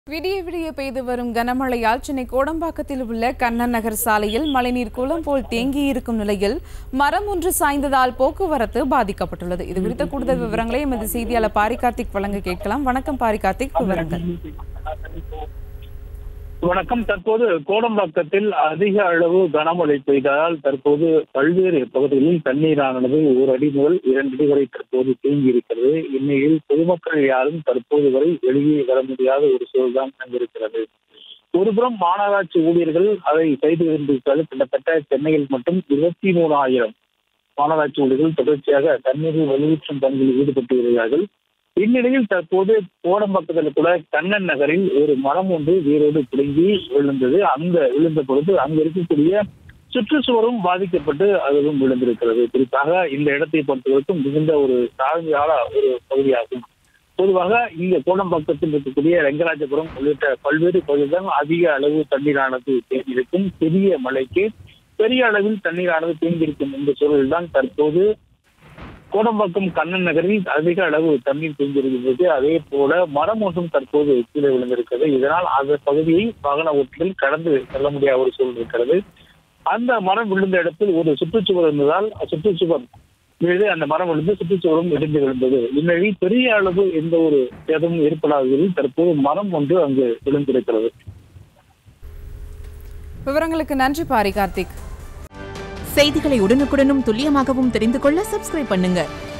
விடிய விடிய பெய்து வரும் கனமழையால் சென்னை கோடம்பாக்கத்தில் உள்ள கண்ணன் நகர் சாலையில் மழைநீர் குளம் போல் தேங்கியிருக்கும் நிலையில் மரம் ஒன்று சாய்ந்ததால் போக்குவரத்து பாதிக்கப்பட்டுள்ளது இது குறித்த கூடுதல் விவரங்களை எமது செய்தியாளர் பாரி கார்த்திக் வழங்க கேட்கலாம் வணக்கம் பாரி கார்த்திக் விவரங்கள் வணக்கம் தற்போது கோடம்பாக்கத்தில் அதிக அளவு கனமழை பெய்ததால் தற்போது பல்வேறு பகுதிகளில் தண்ணீரானது ஒரு அடி முதல் இரண்டு அடி வரை தற்போது தேங்கி இருக்கிறது இந்நிலையில் பொதுமக்கள் யாரும் தற்போது வரை வெளியே வர முடியாத ஒரு சூழல்தான் அங்கிருக்கிறது ஒருபுறம் மாநகராட்சி ஊழியர்கள் அதை செய்து கொண்டிருக்கிறது கிட்டத்தட்ட சென்னையில் மட்டும் இருபத்தி மூணாயிரம் மாநகராட்சி ஊழியர்கள் தொடர்ச்சியாக தண்ணீரை வெளியேற்றும் பணிகளில் ஈடுபட்டு வருகிறார்கள் இந்நிலையில் தற்போது கோடம்பாக்கத்தில் கூட கண்ணன் நகரில் ஒரு மரம் ஒன்று வேரோடு பிடுங்கி விழுந்தது அந்த விழுந்த பொழுது அங்க இருக்கக்கூடிய சுற்றுச்சுவரும் பாதிக்கப்பட்டு அதுவும் விழுந்திருக்கிறது குறிப்பாக இந்த இடத்தை பொறுத்தவரைக்கும் மிகுந்த ஒரு தாழ்மையான ஒரு பகுதியாகும் பொதுவாக இங்க கோடம்பாக்கத்தில் இருக்கக்கூடிய ரெங்கராஜபுரம் உள்ளிட்ட பல்வேறு பகுதிகள் அதிக அளவு தண்ணீரானது தேங்கியிருக்கும் பெரிய மழைக்கு பெரிய அளவில் தண்ணீரானது தேங்கியிருக்கும் இந்த சூழலில் தான் தற்போது கோடம்பாக்கம் கண்ணன் நகரில் அதிக அளவு தண்ணீர் தேங்கியிருக்கிறது அதே போல மரம் ஒன்றும் தற்போது கீழே விழுந்திருக்கிறது இதனால் அந்த பகுதியை வாகன ஓட்டிகள் கடந்து செல்ல முடியாத ஒரு சூழல் இருக்கிறது அந்த மரம் விழுந்த இடத்தில் ஒரு சுற்றுச்சுவர் இருந்ததால் சுற்றுச்சுவர் மீது அந்த மரம் விழுந்து சுற்றுச்சுவரும் இடிந்து விழுந்தது இந்நிலையில் பெரிய அளவு எந்த ஒரு சேதமும் ஏற்படாததில் தற்போது மரம் ஒன்று அங்கு விழுந்திருக்கிறது விவரங்களுக்கு நன்றி பாரி கார்த்திக் செய்திகளை உடனுக்குடனும் துல்லியமாகவும் தெரிந்து கொள்ள சப்ஸ்கிரைப் பண்ணுங்க